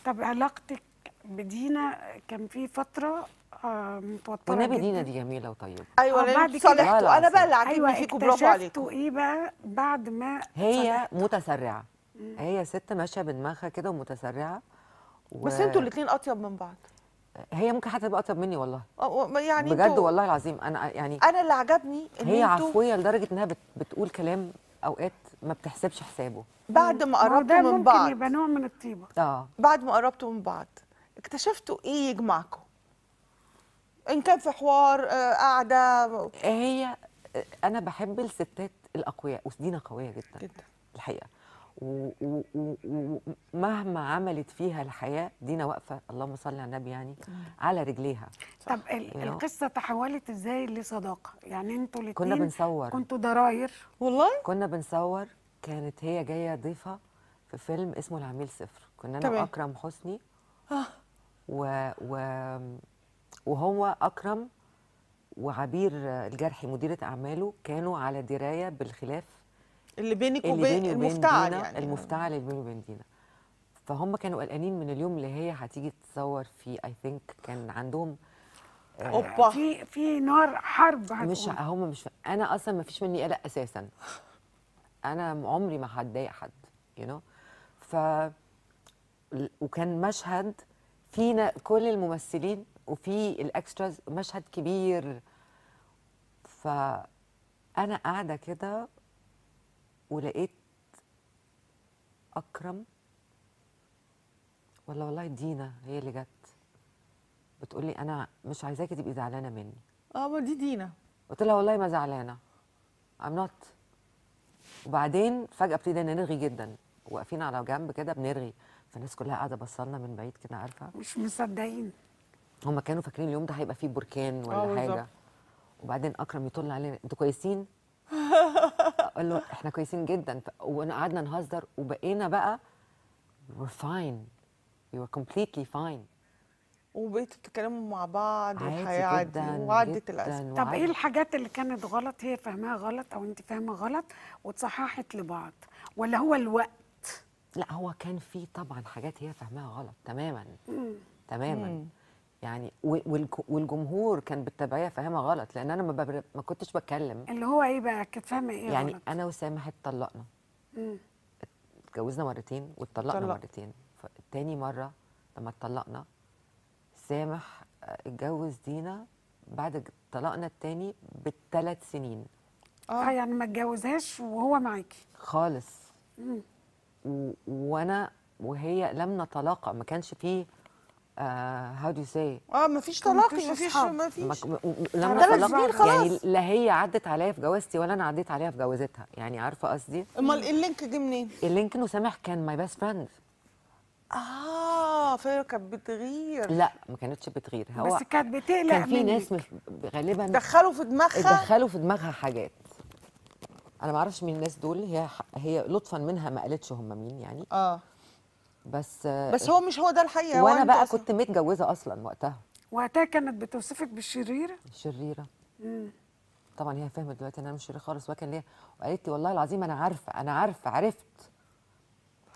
طب علاقتك بدينا كان في فتره آه، متوتره والنبي جدا دينا دي جميله وطيبه ايوه آه، لان بعد انتوا كده- صالحتوا انا بقى اللي ايوه عاجبني فيكم برافو عليكم اكتشفتوا ايه بقى بعد ما هي صالحتوا؟ متسرعه هي ست ماشيه بدماغها كده ومتسرعه و... بس انتوا الاثنين اطيب من بعض هي ممكن حتى تبقى اطيب مني والله أه، ما يعني بجد انتوا- والله العظيم انا يعني انا اللي عجبني ان هي انتوا عفويه لدرجه انها بت... بتقول كلام اوقات ما بتحسبش حسابه بعد ما ما هو قربتوا ده من ممكن بعض يبقى نوع من الطيبه اه بعد ما قربتوا من بعض اكتشفتوا ايه يجمعكم ان كان في حوار آه، قاعده هي انا بحب الستات الاقوياء ودينا قويه جدا جدا الحقيقه و- و- و- ومهما عملت فيها الحياه دينا واقفه اللهم صل على النبي يعني على رجليها طب ال- you know. القصه تحولت ازاي لصداقه يعني انتوا كنا الاثنين بنصور كنتوا ضراير والله كنا بنصور كانت هي جايه ضيفه في فيلم اسمه العميل صفر كنا انا تمام. واكرم حسني آه. و... و... وهو اكرم وعبير الجرحي مديره اعماله كانوا على درايه بالخلاف اللي بينك اللي وبين بيني وبين المفتعل دينا يعني المفتعل اللي بيني وبين دينا فهم كانوا قلقانين من اليوم اللي هي هتيجي تتصور فيه اي ثينك كان عندهم اوبا في في نار حرب مش هتقوم. هم مش انا اصلا ما فيش مني قلق اساسا انا عمري ما هتضايق حد يو you know? ف وكان مشهد فينا كل الممثلين وفي الاكستراز مشهد كبير فانا قاعده كده ولقيت اكرم ولا والله دينا هي اللي جت بتقولي انا مش عايزاكي تبقي زعلانه مني اه ما دي دينا قلت لها والله ما زعلانه I'm not وبعدين فجاه ابتدينا نرغي جدا واقفين على جنب كده بنرغي فالناس كلها قاعده بصلنا من بعيد كده عارفه مش مصدقين هم كانوا فاكرين اليوم ده هيبقى فيه بركان آه، ولا بالظبط. حاجه وبعدين اكرم يطل علينا انتوا كويسين اقول له احنا كويسين جدا ف- وقعدنا نهزر وبقينا بقى we're fine we were completely fine وبقيتوا تتكلموا مع بعض عادي والحياه عادي جدا وعدت جداً الازمه طب ايه وعادي. الحاجات اللي كانت غلط هي فاهماها غلط او انت فاهمه غلط وتصححت لبعض ولا هو الوقت لا هو كان في طبعا حاجات هي فاهماها غلط تماما تماما يعني و- والج- والجمهور كان بالتبعيه فاهمها غلط لان انا ما, ببر... ما كنتش بتكلم اللي هو ايه بقى كانت فاهمه ايه يعني غلط انا وسامح اتطلقنا مم. اتجوزنا مرتين واتطلقنا اتطلق. مرتين فتاني مره لما اتطلقنا سامح آه، اتجوز دينا بعد طلاقنا التاني بالثلاث سنين اه يعني ما اتجوزهاش وهو معاكي خالص و... وانا وهي لم نتلاقى ما كانش فيه هاو دو سي اه ما فيش كنتوش تلاقي ما فيش أصحاب. ما فيش لما ثلاث نتلاقى سنين خلاص. يعني لا هي عدت عليا في جوازتي ولا انا عديت عليها في جوازتها يعني عارفه قصدي امال اللينك جه منين؟ اللينكن وسامح كان ماي بيست فريند اه فهي كانت بتغير لا ما كانتش بتغير هو بس كانت بتقلق كان في منك. ناس مف... غالبا دخلوا في دماغها اتدخلوا في دماغها حاجات انا ما اعرفش مين الناس دول هي هي لطفا منها ما قالتش هم مين يعني اه بس بس هو مش هو ده الحقيقه هو وانا أنت بقى أصلاً- كنت متجوزه اصلا وقتها وقتها كانت بتوصفك بالشريره شريره طبعا هي فهمت دلوقتي ان انا مش شريره خالص وكان ليها وقالت لي والله العظيم انا عارفه انا عارفه عرفت